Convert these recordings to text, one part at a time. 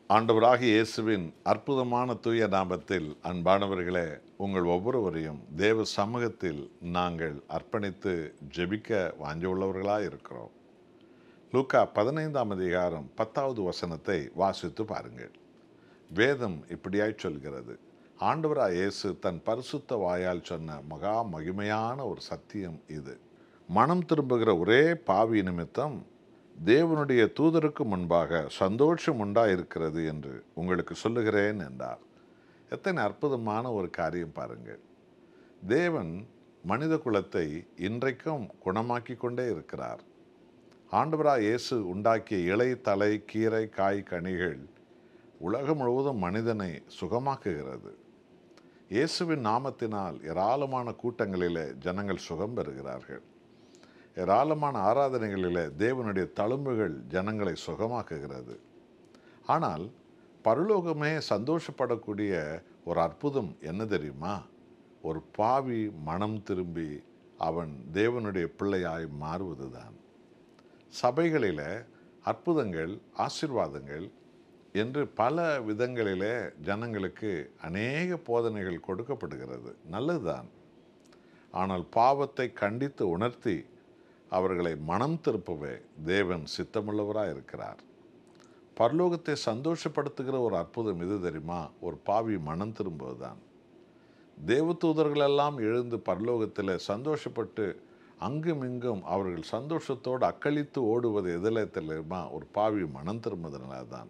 ஆண்டவராகிய இயேசுவின் அற்புதமான தூய நாமத்தில் அன்பானவர்களே உங்கள் ஒவ்வொருவரையும் தேவ சமூகத்தில் நாங்கள் அர்ப்பணித்து ஜெபிக்க வாஞ்சியுள்ளவர்களாக இருக்கிறோம் லூக்கா பதினைந்தாம் அதிகாரம் பத்தாவது வசனத்தை வாசித்து பாருங்கள் வேதம் இப்படியாய் சொல்கிறது ஆண்டவராய் இயேசு தன் பரிசுத்த வாயால் சொன்ன மகா மகிமையான ஒரு சத்தியம் இது மனம் திரும்புகிற ஒரே பாவி நிமித்தம் தேவனுடைய தூதருக்கு முன்பாக சந்தோஷம் உண்டாயிருக்கிறது என்று உங்களுக்கு சொல்லுகிறேன் என்றார் எத்தனை அற்புதமான ஒரு காரியம் பாருங்கள் தேவன் மனித குலத்தை இன்றைக்கும் குணமாக்கி கொண்டே இருக்கிறார் ஆண்டவராய் இயேசு உண்டாக்கிய இலை தலை கீரை காய் கனிகள் உலகம் முழுவதும் மனிதனை சுகமாக்குகிறது இயேசுவின் நாமத்தினால் ஏராளமான கூட்டங்களிலே ஜனங்கள் சுகம் பெறுகிறார்கள் ஏராளமான ஆராதனைகளிலே தேவனுடைய தழும்புகள் ஜனங்களை சுகமாக்குகிறது ஆனால் பரலோகமே சந்தோஷப்படக்கூடிய ஒரு அற்புதம் என்ன தெரியுமா ஒரு பாவி மனம் திரும்பி அவன் தேவனுடைய பிள்ளையாய் மாறுவதுதான் சபைகளில் அற்புதங்கள் ஆசிர்வாதங்கள் என்று பல விதங்களிலே ஜனங்களுக்கு அநேக போதனைகள் கொடுக்கப்படுகிறது நல்லதுதான் ஆனால் பாவத்தை கண்டித்து உணர்த்தி அவர்களை மனம் திருப்பவே தேவன் சித்தமுள்ளவராக இருக்கிறார் பரலோகத்தை சந்தோஷப்படுத்துகிற ஒரு அற்புதம் இது தெரியுமா ஒரு பாவி மனம் திரும்புவதுதான் தேவதூதர்கள் எல்லாம் எழுந்து பரலோகத்தில் சந்தோஷப்பட்டு அங்கும் இங்கும் அவர்கள் சந்தோஷத்தோடு அக்களித்து ஓடுவது எதில் தெரியுமா ஒரு பாவி மனம் திரும்புவதனால தான்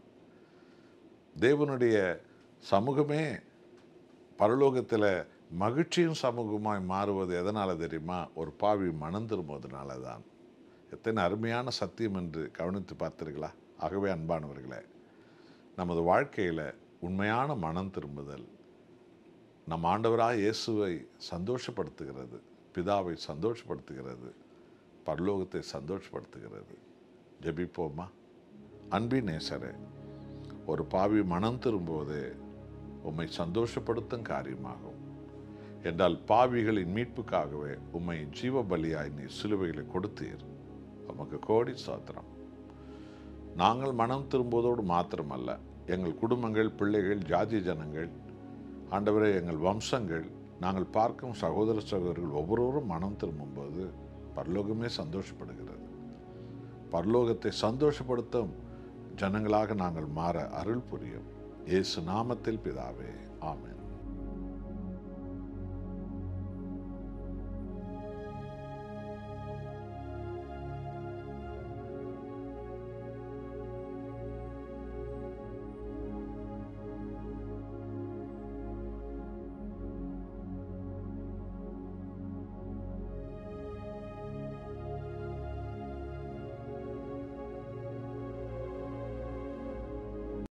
தேவனுடைய சமூகமே பரலோகத்தில் மகிழ்ச்சியும் சமூகமாய் மாறுவது எதனால் தெரியுமா ஒரு பாவி மனம் திரும்புவதனால தான் எத்தனை அருமையான சத்தியம் என்று கவனித்து பார்த்தீர்களா ஆகவே அன்பானவர்களே நமது வாழ்க்கையில் உண்மையான மனம் திரும்புதல் நம் ஆண்டவராக இயேசுவை சந்தோஷப்படுத்துகிறது பிதாவை சந்தோஷப்படுத்துகிறது பரலோகத்தை சந்தோஷப்படுத்துகிறது ஜெபிப்போமா அன்பின் நேசரே ஒரு பாவி மனம் திரும்புவது உம்மை சந்தோஷப்படுத்தும் காரியமாகும் என்றால் பாவிகளின் மீட்புக்காகவே உம்மை ஜீவ பலியாய் நீ சிலுவைகளை கொடுத்தீர் உமக்கு கோடி சாத்திரம் நாங்கள் மனம் திரும்புவதோடு மாத்திரமல்ல எங்கள் குடும்பங்கள் பிள்ளைகள் ஜாதி ஜனங்கள் ஆண்டவரே எங்கள் வம்சங்கள் நாங்கள் பார்க்கும் சகோதர சகோதரர்கள் ஒவ்வொருவரும் மனம் திரும்பும்போது பரலோகமே சந்தோஷப்படுகிறது பரலோகத்தை சந்தோஷப்படுத்தும் ஜனங்களாக நாங்கள் மாற அருள் புரியும் இயேசு நாமத்தில் பிதாவே ஆமென்